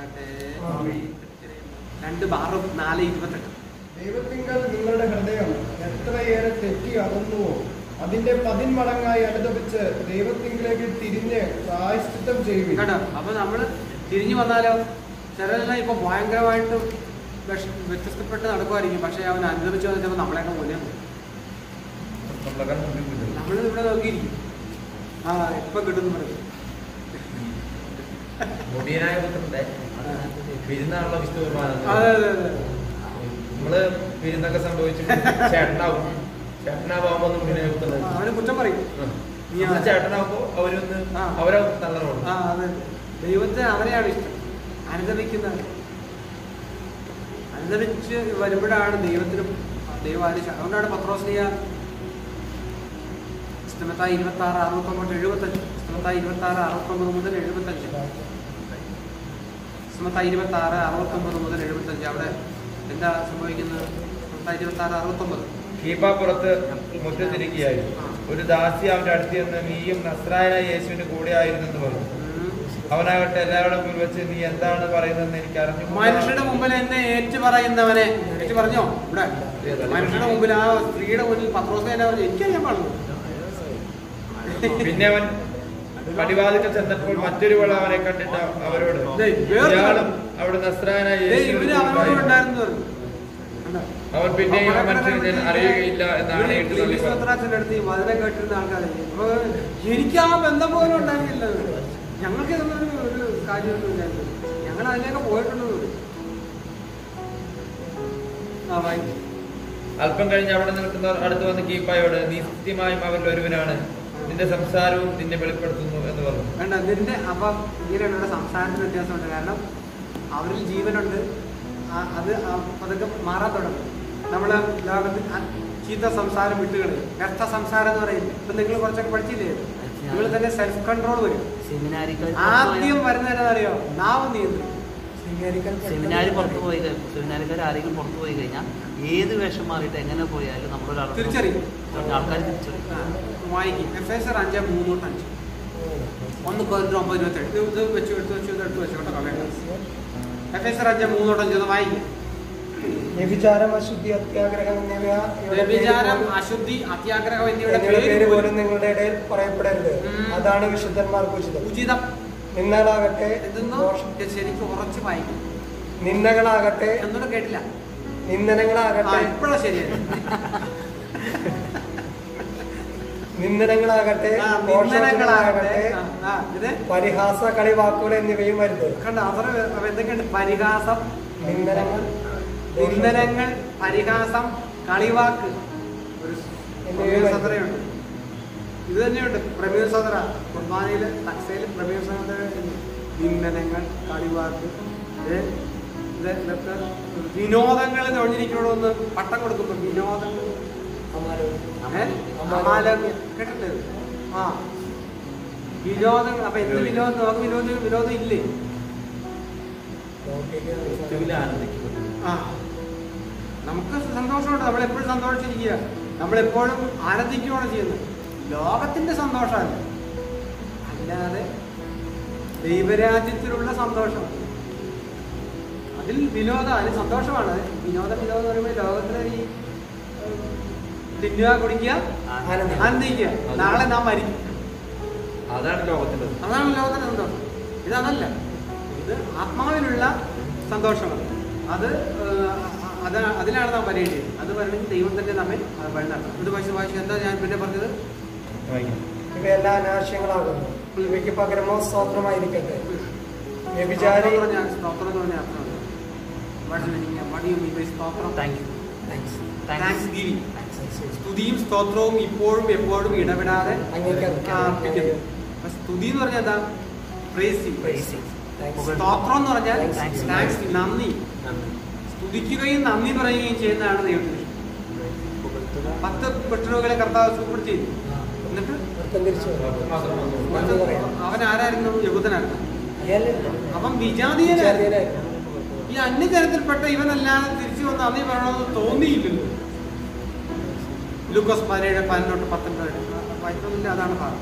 ഉണ്ടാകട്ടെ രണ്ട് ബാറും നാല് ഇരുപത്തെട്ട് ദൈവത്തിങ്കൽ നിങ്ങളുടെ ഹൃദയം എത്രയേറെ തെറ്റി അകന്നുവോ അതിന്റെ പതിന്മടങ്ങായി അനുദപിച്ച് ദൈവത്തിങ്കിലേക്ക് തിരിഞ്ഞ് പ്രായശ്ചിത്തം ചെയ്യുവിൻ കേട്ടോ അപ്പൊ നമ്മള് തിരിഞ്ഞു വന്നാലോ ചിലരെല്ലാം ഇപ്പൊ ഭയങ്കരമായിട്ട് വിഷ- വ്യത്യസ്തപ്പെട്ട് നടക്കുമായിരിക്കും പക്ഷെ അവൻ അനുഭവിച്ചു വന്നപ്പോൾ നമ്മളെയൊക്കെ മുന്നേ നമ്മളൊക്കെ മുമ്പിൽ പോയി. നമ്മൾ ഇവിടെ നോക്കിയിരിക്കും ആ ഇപ്പൊ കിട്ടുന്നു പറയും മുടിയനായ പുത്രന്റെ വിരുന്നാണല്ലോ വിഷ്ണു കുർബാന അതെ അതെ അതെ നമ്മള് വിരുന്നൊക്കെ സംഭവിച്ചു ചേട്ടനാവും ചേട്ടനാവുമ്പോ മുടിയനായ പുത്രൻ ആ, അവന് കുറ്റം പറയും നീ ആ- ചേട്ടനാവുമ്പോ അവരൊന്ന് ആ. അവരെ തള്ളറോളും ആ അതെ ദൈവത്തെ അവരെയാണ് ഇഷ്ടം അനുദമിക്കുന്നത് അനുദമിച്ച് വരുമ്പോഴാണ് ദൈവത്തിന് ദൈവം ആര് അതുകൊണ്ടാണ് പത്രോസ്ലിയ ഇഷ്ടമത്തായി ഇരുപത്തി ആറ് അറുപത്തൊമ്പത് എഴുപത്തഞ്ച് ഇഷ്ടമത്തായി ഇരുപത്തി ആറ് അറുപത്തൊമ്പത് മുതൽ എഴുപത്തഞ്ച് ഇഷ്ടമത്തായി ഇരുപത്തി ആറ് അറുപത്തൊമ്പത് മുതൽ എഴുപത്തഞ്ച് അവിടെ എന്താ സംഭവിക്കുന്നത് ഇഷ്ടമത്തായി ഇരുപത്തി ആറ് അറുപത്തൊമ്പത് കീപ്പാപ്പുറത്ത് മുറ്റത്തിരിക്കുകയായിരുന്നു ഒരു ദാസി അവന്റെ അടുത്ത് നിന്ന് നീയും നസ്രായനായ യേശുവിന്റെ കൂടെ ആയിരുന്നെന്ന് പറഞ്ഞു ഉം. അവനാകട്ടെ എല്ലാവരുടെ മുമ്പിൽ വെച്ച് നീ എന്താണ് പറയുന്നതെന്ന് എനിക്ക് അറിഞ്ഞു മനുഷ്യരുടെ മുമ്പിൽ എന്നെ ഏറ്റു പറയുന്നവനെ ഏറ്റു പറഞ്ഞോ ഇവിടെ മനുഷ്യരുടെ മുമ്പിൽ ആ സ്ത്രീയുടെ മുന്നിൽ പത്രോസ് എന്നെ പറഞ്ഞു എനിക്കറിയാൻ പാടുള്ളൂ പിന്നെ അവൻ പടിവാതിക്കൽ ചെന്നപ്പോൾ മറ്റൊരു വേള അവനെ കണ്ടിട്ട് അവരോട് ദേ, വേറൊരു- ഇയാളും അവിടെ നസ്രായനായ ദേ, യേശുവിന്റെ ഇവര് കൂടെ അവനോട് ആയിരുന്നു." ഉണ്ടായിരുന്നു പറഞ്ഞു കണ്ടോ? അവൻ പിന്നെയും ആ അപ്പോൾ മനുഷ്യനെ ഞാൻ അറിയുകയില്ല എന്നാണ് ഇവര് ഏറ്റു തള്ളി ക്ലീമിസ് പറഞ്ഞത്. പത്രാച്ചന്റെ അടുത്ത് ഈ വചനം കേട്ടിരുന്ന ആൾക്കാരെ അപ്പൊ എനിക്ക് ആ ബന്ധം പോലും ഉണ്ടായിരുന്നില്ല ഞങ്ങൾക്ക് ഇതൊന്നും ഒരു- ഒരു കാര്യമൊന്നും ഇല്ലായിരുന്നു ഞങ്ങൾ അതിലേക്ക് പോയിട്ടുണ്ട് ആ വായിക്കും അല്പം കഴിഞ്ഞ് അവിടെ നിൽക്കുന്നവർ അടുത്ത് വന്ന് കീപ്പായോട് നീ സത്യമായും അവരിൽ ഒരുവനാണ് നിന്റെ സംസാരവും നിന്നെ വെളിപ്പെടുത്തുന്നു എന്ന് പറഞ്ഞു വേണ്ട നിന്റെ അപ്പം ഇങ്ങനെയാണ് ഇവിടെ സംസാരത്തിന് വ്യത്യാസമുണ്ട് കാരണം അവരിൽ ജീവനുണ്ട് ആ- അത് ആ- അതൊക്കെ മാറാൻ തുടങ്ങും നമ്മൾ ലോകത്തിൽ ആ ചീത്ത സംസാരം വിട്ടുകളയും വ്യർത്ഥ സംസാരം എന്ന് പറയില്ല ഇപ്പം നിങ്ങൾ കുറച്ചൊക്കെ പഠിച്ചില്ലേ നിങ്ങൾ തന്നെ സെൽഫ് കൺട്രോൾ വരും സെമിനാരിക്കാർ ആദ്യം വരുന്നതിനറിയോ നാവ് നിയന്ത്രിക്കും സെമിനാരി പുറത്തു പോയി കഴി- സെമിനാരിക്കാർ ആരെങ്കിലും പുറത്തു പോയി കഴിഞ്ഞാൽ ഏത് വേഷം മാറിയിട്ട് എങ്ങനെ പോയാലും നമ്മളൊരാൾ തിരിച്ചറിയും ആൾക്കാർ തിരിച്ചറിയും ആ, വായിക്കും എഫ് എസ് ആർ അഞ്ച് മൂന്ന് തൊട്ട് അഞ്ച് ഒന്ന് പതിനൊന്ന് ഒമ്പത് ഇരുപത്തേഴ് ഇത് ഇത് വെച്ച് എടുത്ത് വെച്ച് ഇത് എടുത്ത് വെച്ചോട്ടെ കളയണ്ട എഫ് എസ് ആർ അഞ്ച് മൂന്ന് തൊട്ട് അഞ്ച് ഒന്ന് വായിക്കും വ്യഭിചാരം അശുദ്ധി അത്യാഗ്രഹം എന്നിവ ഇവയുടെ പേര് വ്യഭിചാരം പോലും- അശുദ്ധി അത്യാഗ്രഹം എന്നിവയുടെ എന്നിവയുടെ പേര് പേര് പോലും പോലും നിങ്ങളുടെ ഇടയിൽ പറയപ്പെടരുത് ഉം. അതാണ് വിശുദ്ധന്മാർക്ക് ഉചിതം ഉചിതം നിന്നകളാകട്ടെ ഇതെന്നോ ദോഷം- ഇത് ശരിക്കും ഉറച്ച് വായിക്കും നിന്ദകളാകട്ടെ എന്നോട് കേട്ടില്ല ആ നിന്ദനങ്ങളാകട്ടെ ഇപ്പോഴാ ശരിയാണ് നിന്ദനങ്ങളാകട്ടെ ആ, ദോഷവചനങ്ങളാകട്ടെ നിന്ദനങ്ങളാകട്ടെ ആ, ആ, ഇത് പരിഹാസ കളിവാക്കുകൾ എന്നിവയും വരുത് കണ്ട അവർ എന്തൊക്കെയുണ്ട് പരിഹാസം നിന്ദനങ്ങൾ നിന്ദനങ്ങൾ പരിഹാസം കളിവാക്ക് ഒരു പ്രമേയ സദറയുണ്ട് ഇത് തന്നെയുണ്ട് പ്രമേയ സദറ കുർബാനയിൽ തക്സയിൽ പ്രമേയ സദറ നിന്ദനങ്ങൾ കളിവാക്ക് ഏ, ഇത് ഇതൊക്കെ വിനോദങ്ങൾ ഒഴിഞ്ഞിരിക്കണമെന്ന് പട്ടം കൊടുക്കുമ്പോൾ വിനോദങ്ങൾ ഏ? അമാലോക്യം. കേട്ടിട്ടില്ലേ ഇത്? ആ വിനോദങ്ങൾ അപ്പൊ എന്ത് വിനോദം നമുക്ക് വിനോദം വിനോദം ഇല്ലേ ആ നമുക്ക് സന്തോഷമുണ്ട് നമ്മളെപ്പോഴും സന്തോഷിച്ചിരിക്കുക നമ്മളെപ്പോഴും ആനന്ദിക്കുകയാണ് ചെയ്യുന്നത് ലോകത്തിന്റെ സന്തോഷമല്ല അല്ലാതെ ദൈവരാജ്യത്തിലുള്ള സന്തോഷം അതിൽ വിനോദം അതിൽ സന്തോഷമാണ് വിനോദം വിനോദം എന്ന് പറയുമ്പോൾ ലോകത്തിലെ ഈ ഉം, തിന്നുക കുടിക്കുക ആനന്ദിക്കുക. ആനന്ദിക്കുക നാളെ നാം മരിക്കും അതാണ് ലോകത്തിന്റെ അതാണ് ലോകത്തിന്റെ സന്തോഷം ഇതതല്ല ഇത് ആത്മാവിലുള്ള സന്തോഷമാണ് അത് ഏഹ്, അത് അതിലാണ് നാം വരേണ്ടത് അത് വരണമെങ്കിൽ ദൈവം തന്നെ നമ്മെ അത് വഴി നടത്തണം ഇത് പക്ഷേ വായിച്ചു എന്താ ഞാൻ പിന്നെ പറഞ്ഞത് ഇവയെല്ലാം അനാവശ്യങ്ങളാകുന്നു ഇവയ്ക്ക് പകരമോ സ്തോത്രമായിരിക്കട്ടെ വ്യഭിചാരി സ്തോത്രം പറഞ്ഞ സ്തോത്രം എന്ന് പറഞ്ഞ അർത്ഥം മടിയും സ്തോത്രം താങ്ക് യു താങ്ക്സ് ഗിവിംഗ് സ്തുതിയും സ്തോത്രവും ഇപ്പോഴും എപ്പോഴും ഇടപെടാതെ അങ്ങേക്ക് അർപ്പിക്കുന്നു അപ്പൊ സ്തുതി എന്ന് പറഞ്ഞാൽ എന്താ പ്രേസിംഗ് Thanks. സ്തോത്രം എന്ന് പറഞ്ഞാൽ Thanks. താങ്ക്സ് നന്ദി സ്തുതിക്കുകയും നന്ദി പറയുകയും ചെയ്യുന്നതാണ് ദൈവത്തിന് ഇഷ്ടം. പത്ത് പെട്രോകളെ കർത്താവ് സുഖപ്പെടുത്തി എന്നിട്ട് വൃത്തം തിരിച്ചു വരും. നന്ദി പറയാം. അവൻ ആരായിരുന്നു യഹൂദനായിരുന്നു അയാളല്ല. അവൻ വിജാതീയനായിരുന്നു വിജാതീയനായിരുന്നു. ഈ അന്യതരത്തിൽപ്പെട്ട ഇവനല്ലാതെ തിരിച്ചു വന്ന് നന്ദി പറയണമെന്ന് തോന്നിയില്ലല്ലോ ലൂക്കോസ് പതിനേഴ് പതിനെട്ട് പത്തൊൻപത് വായിക്കുന്നില്ല അതാണ് ഭാഗം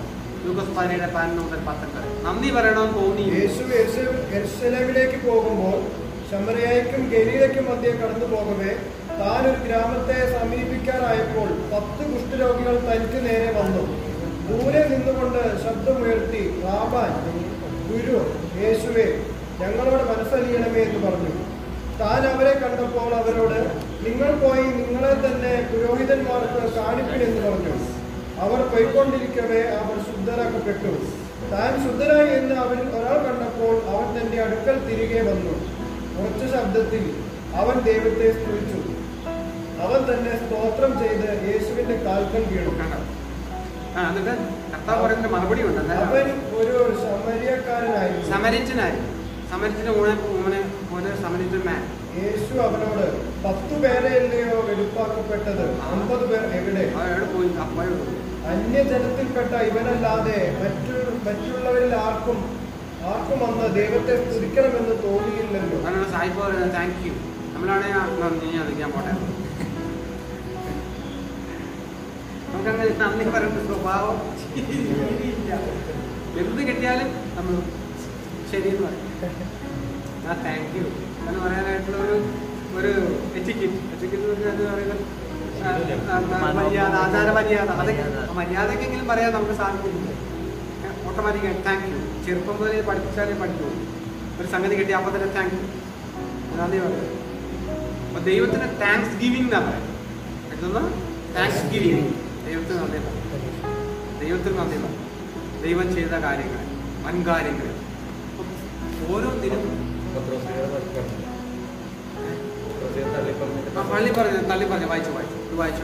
ലൂക്കോസ് പതിനേഴ് പതിനൊന്ന് മുതൽ പത്തൊൻപത് നന്ദി പറയണം തോന്നി യേശു യെരുശ- യെരുശലേമിലേക്ക് പോകുമ്പോൾ ശമരയായിക്കും ഗലീലയ്ക്കും മധ്യേ കടന്നു പോകവേ താൻ ഒരു ഗ്രാമത്തെ സമീപിക്കാനായപ്പോൾ പത്ത് കുഷ്ഠരോഗികൾ തനിക്ക് നേരെ വന്നു ദൂരെ നിന്നുകൊണ്ട് ശബ്ദമുയർത്തി റാബാൻ ഗുരു യേശുവേ ഞങ്ങളോട് മനസ്സലിയണമേ എന്ന് പറഞ്ഞു താൻ അവരെ കണ്ടപ്പോൾ അവരോട് നിങ്ങൾ പോയി നിങ്ങളെ തന്നെ പുരോഹിതന്മാർക്ക് കാണിപ്പിനെന്ന് പറഞ്ഞു അവർ പോയിക്കൊണ്ടിരിക്കവേ അവർ ശുദ്ധരാക്കപ്പെട്ടു താൻ ശുദ്ധനായി എന്ന് അവരിൽ ഒരാൾ കണ്ടപ്പോൾ അവൻ തന്റെ അടുക്കൽ തിരികെ വന്നു ഉറച്ച ശബ്ദത്തിൽ അവൻ ദൈവത്തെ സ്തുതിച്ചു അവൻ തന്നെ സ്തോത്രം ചെയ്ത് യേശുവിന്റെ കാൽക്കൽ വീണു കണ്ടോ? ആ എന്നിട്ട് കർത്താവ് പറയുന്ന മറുപടി ഉണ്ട് അവൻ എന്തായാലും ഒരു സമരിയക്കാരനായിരുന്നു സമരിച്ചനായി സമരിച്ചിന്റെ ഊണെ ഊനെ ഒരു സമരിച്ച മാൻ യേശു അവനോട് പത്തു പേരെയല്ലയോ വെടുപ്പാക്കപ്പെട്ടത് അമ്പത് പേർ എവിടെ അയാൾ പോയി അപ്പോഴും അന്യജനത്തിൽപ്പെട്ട ഇവനല്ലാതെ മറ്റു മറ്റുള്ളവരിൽ ആർക്കും ആർക്കും അന്ന് ദൈവത്തെ സ്തുതിക്കണമെന്ന് തോന്നിയില്ലല്ലോ അതിനുള്ള സായിപ്പ് പറയുന്നത് താങ്ക് യു നമ്മളാണെങ്കിൽ നന്ദി അറിയിക്കാൻ പോട്ടെ നമുക്കങ്ങനെ നന്ദി പറയുന്ന സ്വഭാവം ഇല്ല. എന്ത് കിട്ടിയാലും നമ്മൾ ശരിയെന്ന് പറയും ആ താങ്ക് യു എന്ന് പറയാനായിട്ടുള്ള ഒരു ഒരു എറ്റിക്കറ്റ് എറ്റിക്കറ്റ് എന്ന് പറയുന്നത് ആ, ആ, ആ, മര്യാദ ആചാര മര്യാദ അതൊക്കെ ആ മര്യാദക്കെങ്കിലും പറയാൻ നമുക്ക് സാധിക്കുന്നില്ല ഓട്ടോമാറ്റിക്കായി താങ്ക് യു ചെറുപ്പം മുതലേ പഠിച്ചാലേ പഠിക്കൂ ഒരു സംഗതി കിട്ടി അപ്പം തന്നെ താങ്ക് യു നന്ദി പറയുന്നത് അപ്പൊ ദൈവത്തിന് താങ്ക്സ് ഗിവിംഗ് എന്നാ പറയുന്നത് എത്തുന്ന താങ്ക്സ് ഗിവിംഗ് ദൈവത്തിന് നന്ദി പറയും ദൈവത്തിന് നന്ദി പറയും ദൈവം ചെയ്ത കാര്യങ്ങൾ വൻകാര്യങ്ങൾ ഓരോന്നിനും ആ പള്ളി പറഞ്ഞു തള്ളി പറഞ്ഞു വായിച്ചു വായിച്ചു ഇത് വായിച്ചു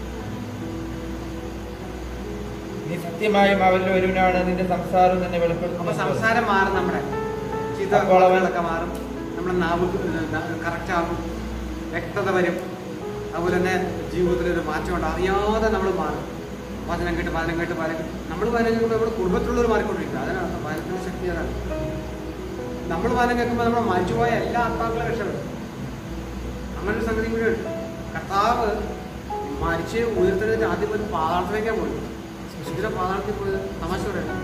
നീ സത്യമായും അവരിൽ ഒരുവനാണ് നിന്റെ സംസാരം തന്നെ അപ്പൊ വെളിപ്പെടുത്തുന്നത് സംസാരം മാറും നമ്മുടെ ചീത്ത അപ്പോൾ അവൻ- വാക്കുകളൊക്കെ മാറും നമ്മുടെ നാവ് കറക്റ്റ് ആകും വ്യക്തത വരും അതുപോലെ തന്നെ ജീവിതത്തിൽ ഒരു മാറ്റമുണ്ട് അറിയാതെ നമ്മൾ മാറും വചനം കേട്ട് വചനം കേട്ട് വചനം നമ്മൾ വചനം കേൾക്കുമ്പോൾ നമ്മുടെ കുടുംബത്തിലുള്ളവർ മാറിക്കൊണ്ടിരിക്കുക അതിനാണ് വചനത്തിന്റെ ശക്തി അതാണ് നമ്മൾ വചനം കേൾക്കുമ്പോൾ നമ്മൾ മരിച്ചുപോയ എല്ലാ ആത്മാക്കളും രക്ഷപ്പെടും അങ്ങനെ ഒരു സംഗതി കൂടി ഉണ്ട് കർത്താവ് മരിച്ച് ഉയർത്തെഴുന്നേറ്റ് ആദ്യം ഒരു പാതാളത്തിലേക്കാണ് പോയി ഇതിലെ പാതാളത്തിൽ പോയത് തമാശ പറയണം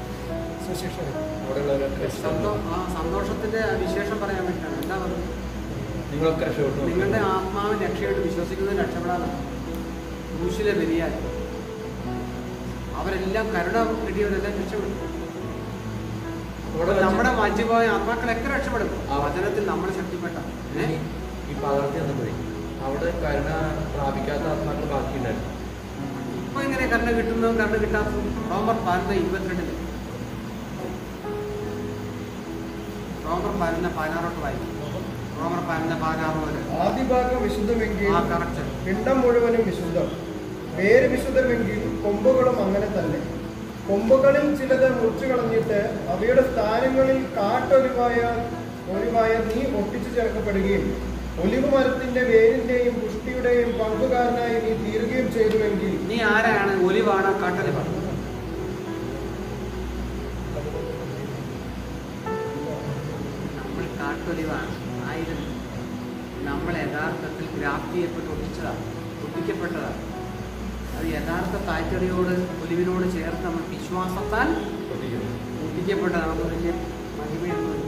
സന്തോ ആ സന്തോഷത്തിന്റെ വിശേഷം പറയാൻ വേണ്ടിയിട്ടാണ് എന്താ പറയുന്നത് നിങ്ങളൊക്കെ രക്ഷപ്പെട്ടു നിങ്ങളുടെ ആത്മാവിന് രക്ഷയായിട്ട് വിശ്വസിക്കുന്നത് രക്ഷപ്പെടാനാണ് ക്രൂശിലെ ബലിയാൽ അവരെല്ലാം കരുണ കിട്ടിയവരെല്ലാം രക്ഷപ്പെടും അവിടെ വെച്ച് നമ്മുടെ മജ്ജുപോയ ആത്മാക്കളൊക്കെ രക്ഷപ്പെടും ആ. വചനത്തിൽ നമ്മൾ ശക്തിപ്പെട്ട ഏ? ഈ പാതാളത്തിൽ വന്നപ്പോഴേ അവിടെ കരുണ പ്രാപിക്കാത്ത ആത്മാക്കൾ ബാക്കിയുണ്ടായിരുന്നു ഇപ്പൊ എങ്ങനെ കരുണ കിട്ടുന്നതും കരുണ കിട്ടാത്തതും റോമർ പതിനൊന്ന് ഇരുപത്തിരണ്ടില് റോമർ പതിനൊന്ന് പതിനാറോട്ട് വായിക്കും റോമർ പതിനൊന്ന് പതിനാറ് മുതൽ ആദ്യഭാഗം വിശുദ്ധമെങ്കിൽ ആ കറക്റ്റ് പിണ്ടം മുഴുവനും വിശുദ്ധം വേര് വിശുദ്ധമെങ്കിൽ കൊമ്പുകളും അങ്ങനെ തന്നെ കൊമ്പുകളിൽ ചിലത് മുറിച്ചു കളഞ്ഞിട്ട് അവയുടെ സ്ഥാനങ്ങളിൽ കാട്ടൊലിവായ ഒലിവായ നീ ഒട്ടിച്ചു ചേർക്കപ്പെടുകയും ഒലിവ് മരത്തിന്റെ വേരിന്റെയും പുഷ്ടിയുടെയും പങ്കുകാരനായി നീ തീരുകയും ചെയ്തുവെങ്കിൽ നീ ആരാണ് ഒലിവാണ് കാട്ടലിവാണ് നമ്മൾ കാട്ടൊലിവാണ് ആയിരുന്നു നമ്മൾ യഥാർത്ഥത്തിൽ ഗ്രാഫ്റ്റ് ചെയ്യപ്പെട്ട് ഒട്ടിച്ചതാണ് ഒട്ടിക്കപ്പെട്ടതാണ് അത് യഥാർത്ഥ തായ്ക്കടിയോട് ഒലിവിനോട് ചേർത്ത് നമ്മൾ വിശ്വാസത്താൽ ഒട്ടിക്കപ്പെട്ട നമുക്ക് വലിയ മഹിമയൊന്നുമില്ല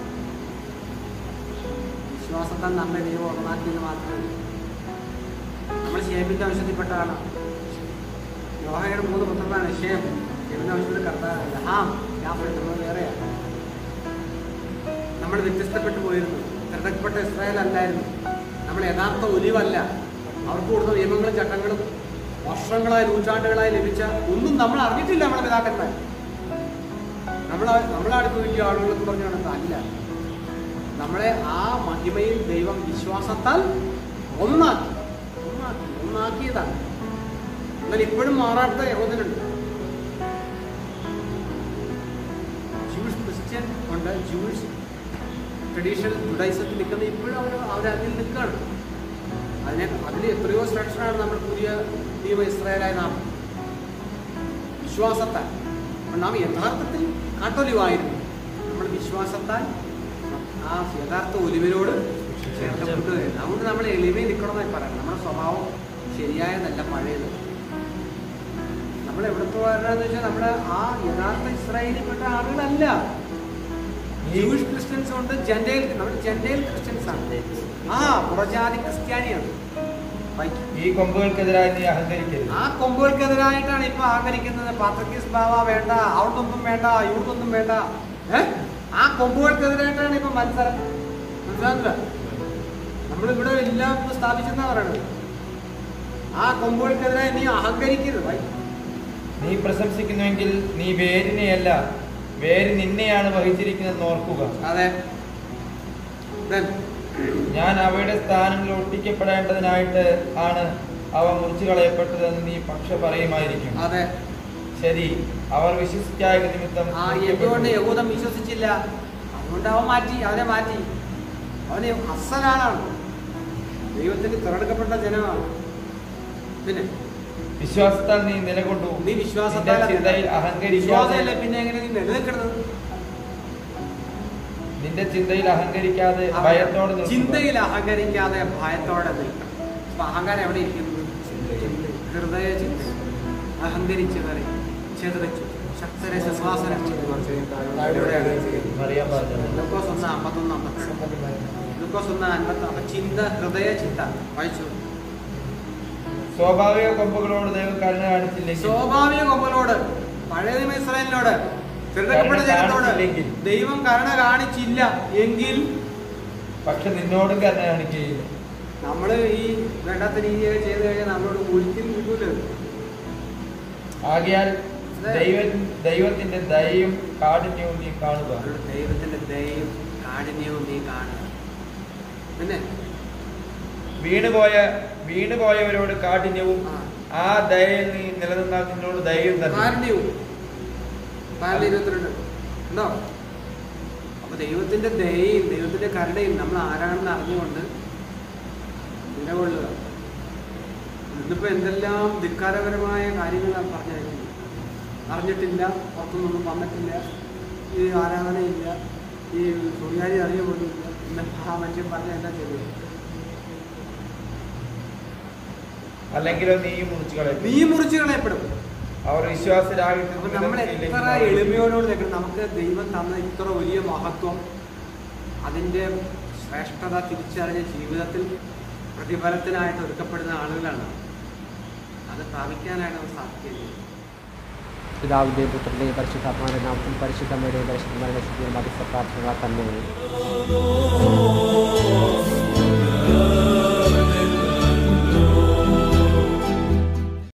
വിശ്വാസത്താൽ നമ്മെ ദൈവം ഉറന്നാക്കിയത് മാത്രമേ ഉള്ളൂ. നമ്മൾ ഷേമിന്റെ ആവശ്യത്തിൽപ്പെട്ട ആളാണ് യോഹയുടെ മൂന്ന് പുത്രനാണ് ഷേം ഷേമിന്റെ ആവശ്യത്തിൽ കർത്താവല്ല ഹാം യാപ്പെടുത്തുന്നത് വേറെയാണ് നമ്മൾ വ്യത്യസ്തപ്പെട്ടു പോയിരുന്നു തിരഞ്ഞെടുക്കപ്പെട്ട ഇസ്രായേൽ അല്ലായിരുന്നു നമ്മൾ യഥാർത്ഥ ഒലിവല്ല അവർക്ക് കൊടുത്ത നിയമങ്ങളും ചട്ടങ്ങളും വർഷങ്ങളായി നൂറ്റാണ്ടുകളായി ലഭിച്ച ഒന്നും നമ്മൾ അറിഞ്ഞിട്ടില്ല നമ്മുടെ പിതാക്കന്മാർ നമ്മൾ നമ്മളടുത്ത് വലിയ ആളുകളെന്ന് പറഞ്ഞാണ് അല്ല നമ്മളെ ആ മഹിമയിൽ ദൈവം വിശ്വാസത്താൽ ഒന്നാക്കി ഒന്നാക്കി ഒന്നാക്കിയതാണ് എന്നാൽ ഇപ്പോഴും മാറാത്ത യഹോദനുണ്ട് ജൂസ് ക്രിസ്ത്യൻ ഉണ്ട് ജൂസ് ട്രഡീഷണൽ ജുഡൈസത്തിൽ നിൽക്കുന്ന ഇപ്പോഴും അവർ അവരതിൽ നിൽക്കുകയാണ് അതിനെ അതിൽ എത്രയോ ശ്രേഷ്ഠനാണ് നമ്മൾ പുതിയ നിയമ ഇസ്രായേലായ നാം വിശ്വാസത്താൽ അപ്പോൾ നാം യഥാർത്ഥത്തിൽ കാട്ടൊലിവായിരുന്നു നമ്മൾ വിശ്വാസത്താൽ ആ യഥാർത്ഥ ഒലിവിനോട് ചേർക്കപ്പെട്ടു വരുന്നത് അതുകൊണ്ട് നമ്മൾ എളിമയിൽ നിൽക്കണമെന്നായി പറയുന്നത് നമ്മുടെ സ്വഭാവം ശരിയായതല്ല പഴയത് നമ്മൾ എവിടുത്തെ വരണമെന്ന് വെച്ചാൽ നമ്മുടെ ആ യഥാർത്ഥ ഇസ്രായേലിൽപ്പെട്ട ആളുകളല്ല ജൂയിഷ് ക്രിസ്ത്യൻസ് ഉണ്ട് ജെൻഡയിൽ നമ്മുടെ ജെൻഡയിൽ ക്രിസ്ത്യൻസ് ആണ് ആ പുറജാതി ക്രിസ്ത്യാനിയാണ് വൈ- ഈ കൊമ്പുകൾക്കെതിരായി നീ അഹങ്കരിക്കരുത് ആ കൊമ്പുകൾക്കെതിരായിട്ടാണ് ഇപ്പൊ ആഗ്രഹിക്കുന്നത് പാത്രക്കീസ് ബാവ വേണ്ട അവിടുന്നൊന്നും വേണ്ട ഇവിടുന്നൊന്നും വേണ്ട ഏ ആ കൊമ്പുകൾക്കെതിരായിട്ടാണ് ഇപ്പൊ മത്സരം മനസ്സിലാകുന്നില്ല നമ്മളിവിടെ എല്ലാം ഒന്ന് സ്ഥാപിച്ചെന്നാ പറയണത് ആ കൊമ്പുകൾക്കെതിരായി നീ അഹങ്കരിക്കരുത് വൈ നീ പ്രശംസിക്കുന്നുവെങ്കിൽ നീ വേരിനെയല്ല വേര് നിന്നെയാണ് വഹിച്ചിരിക്കുന്നത് ഓർക്കുക അതെ Then, ഞാൻ അവയുടെ സ്ഥാനങ്ങളിൽ ഒട്ടിക്കപ്പെടേണ്ടതിനായിട്ട് ആണ് അവ മുറിച്ചു കളയപ്പെട്ടതെന്ന് നീ പക്ഷ പറയുമായിരിക്കും അതെ ശരി അവർ വിശ്വസിക്കായ നിമിത്തം ആ എന്തുകൊണ്ട് യഹൂദം വിശ്വസിച്ചില്ല അതുകൊണ്ട് അവൻ മാറ്റി അവനെ മാറ്റി അവന് അസലാളാണ് ദൈവത്തിന് തിരഞ്ഞെടുക്കപ്പെട്ട ജനമാണ് പിന്നെ വിശ്വാസത്താൽ നീ നിലകൊണ്ടു നീ വിശ്വാസത്താൽ നിന്റെ ചിന്തയിൽ അഹങ്കരിക്കാതെ വിശ്വാസമല്ലേ പിന്നെ എങ്ങനെ നീ നിലനിൽക്കുന്നത് നിന്റെ ചിന്തയിൽ അഹങ്കരിക്കാതെ ഭയത്തോടെ നിൽക്കുക. ചിന്തയിൽ അഹങ്കരിക്കാതെ ഭയത്തോടെ നിൽക്കണം അപ്പൊ അഹങ്കാരം എവിടെ ഇരിക്കുന്നു ഹൃദയ ചിന്ത അഹങ്കരിച്ചവരെ ചെതറിച്ചു ശക്തരെ സിംഹാസനം എവിടെയാണ് മറിയാൻ പറഞ്ഞത് ലൂക്കോസ് ഒന്ന് അമ്പത്തൊന്ന് അമ്പത്തിരണ്ട് ലൂക്കോസ് ഒന്ന് അൻപത്തി അപ്പൊ ചിന്ത ഹൃദയ ചിന്ത വായിച്ചു സ്വാഭാവിക കൊമ്പുകളോട് ദൈവം കരുണ കാണിച്ചില്ലെങ്കിൽ സ്വാഭാവിക കൊമ്പനോട് പഴയ നിയമ ഇസ്രായേലിനോട് തിരഞ്ഞെടുക്കപ്പെട്ട കരുണ ജനത്തോട് കാണിച്ചില്ലെങ്കിൽ. ദൈവം കരുണ കാണിച്ചില്ല എങ്കിൽ പക്ഷെ നിന്നോടും കരുണ കാണിക്കുകയില്ല നമ്മൾ ഈ വേണ്ടാത്ത രീതിയൊക്കെ ചെയ്തു കഴിഞ്ഞാൽ നമ്മളോട് ഒരിക്കലും കിട്ടൂല ആകയാൽ അതെ. ദൈവ ദൈവത്തിന്റെ ദയയും കാഠിന്യവും നീ കാണുക അവരുടെ ദൈവത്തിന്റെ ദയയും കാഠിന്യവും നീ കാണുക പിന്നെ വീണുപോയ വീണുപോയവരോട് കാഠിന്യവും ആ. ആ ദയയിൽ നീ നിലനിന്നാൽ നിന്നോട് ദയയും തന്നെ കാരുണ്യവും നാലിൽ ഇരുപത്തിരണ്ട് ഉണ്ടോ അപ്പൊ ദൈവത്തിന്റെ ദയയും ദൈവത്തിന്റെ കരുണയും നമ്മൾ ആരാണെന്ന് അറിഞ്ഞുകൊണ്ട് നിലകൊള്ളുക ഇന്നിപ്പോ എന്തെല്ലാം ധിക്കാരപരമായ കാര്യങ്ങളാണ് പറഞ്ഞിരിക്കുന്നത് അറിഞ്ഞിട്ടില്ല പുറത്തുനിന്നൊന്നും വന്നിട്ടില്ല ഈ ആരാധനയില്ല ഈ സുറിയാനി അറിയ പോലും ഇല്ല ഇന്ന് ആ മനുഷ്യൻ പറഞ്ഞ എന്താ ചെയ്തത് അല്ലെങ്കിലോ നീ മുറിച്ചു കളയും നീ മുറിച്ച് കളയപ്പെടും അവർ വിശ്വാസരാഹിത്യം അപ്പൊ നമ്മൾ എത്ര എളിമയോടുകൂടി നിൽക്കണം നമുക്ക് ദൈവം തന്ന ഇത്ര വലിയ മഹത്വം അതിൻ്റെ ശ്രേഷ്ഠത തിരിച്ചറിഞ്ഞ ജീവിതത്തിൽ പ്രതിഫലത്തിനായിട്ട് ഒരുക്കപ്പെടുന്ന ആളുകളാണ് അത് പ്രാപിക്കാനായിട്ട് നമുക്ക് സാധിക്കുന്നത് പിതാവിൻ്റെയും പുത്രൻ്റെയും പരിശുദ്ധാത്മാവിൻ്റെ നാമത്തിൽ പരിശുദ്ധമ്മയുടെയും പരിശുദ്ധമായ പ്രാർത്ഥന തന്നെ